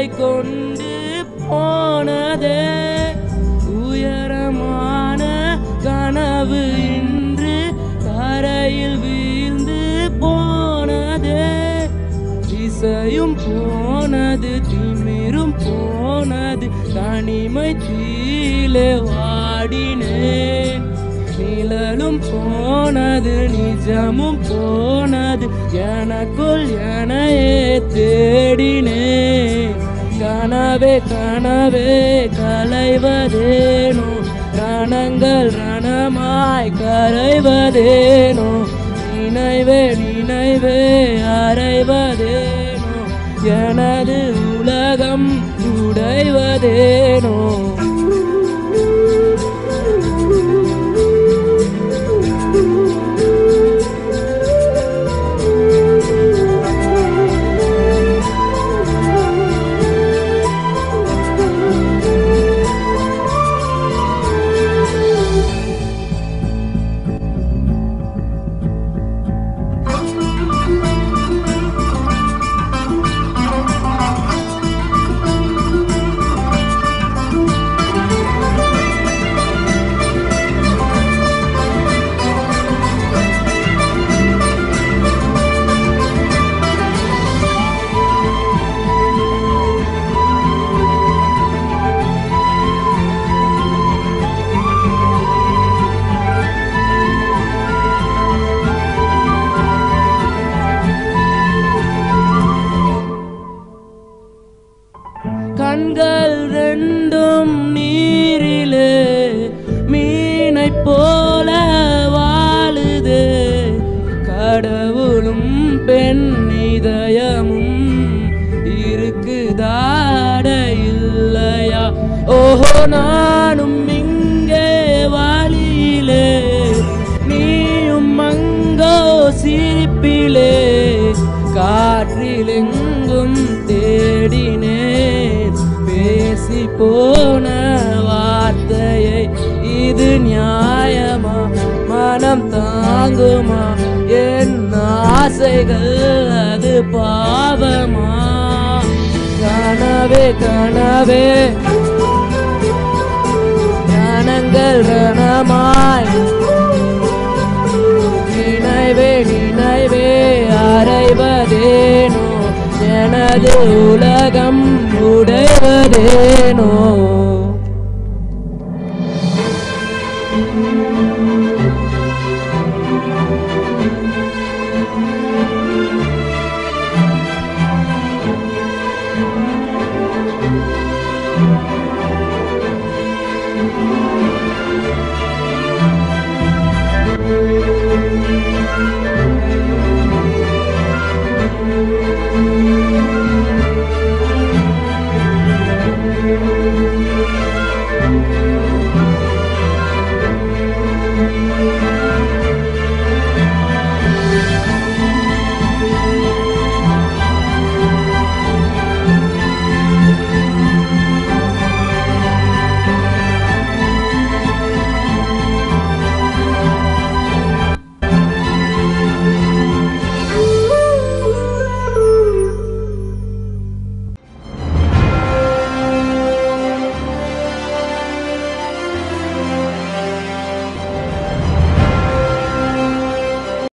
உயிரை கொண்டு போனதே உயரமான கனவு இன்று தரையில் வீழ்ந்து போனதே திசையும் போனது திமிரும் போனது தனிமை தீலே வாடினேன் நிழலும் போனது நிஜமும் போனது எனக்குள் எனையே தேடினேன் கனவே கனவே கலைவதேனோ ரணங்கள் ரணமாய் கரைவதேனோ நினைவே நினைவே அறைவதேனோ எனது உலகம் உடைவதேனோ கண்கள் ரெண்டும் நீரிலே மீனைப் போல வாழுதே கடவுளும் பெண் இதயமும் இருக்குதாட இல்லையா ஓஹோ நானும் இங்கே வாழியிலே நீயும் அங்கோ சிரிப்பிலே காற்றிலெங்கும் தேடினேன் பேசி போன வார்த்தையை இது நியாயமா மனம் தாங்குமா என் ஆசைகள் அது பாவமா கனவே கனவே ஞானங்கள் ரணமாய் நினைவே நினைவே அறைவதேனோ எனது உலகம் உடைவதேனோ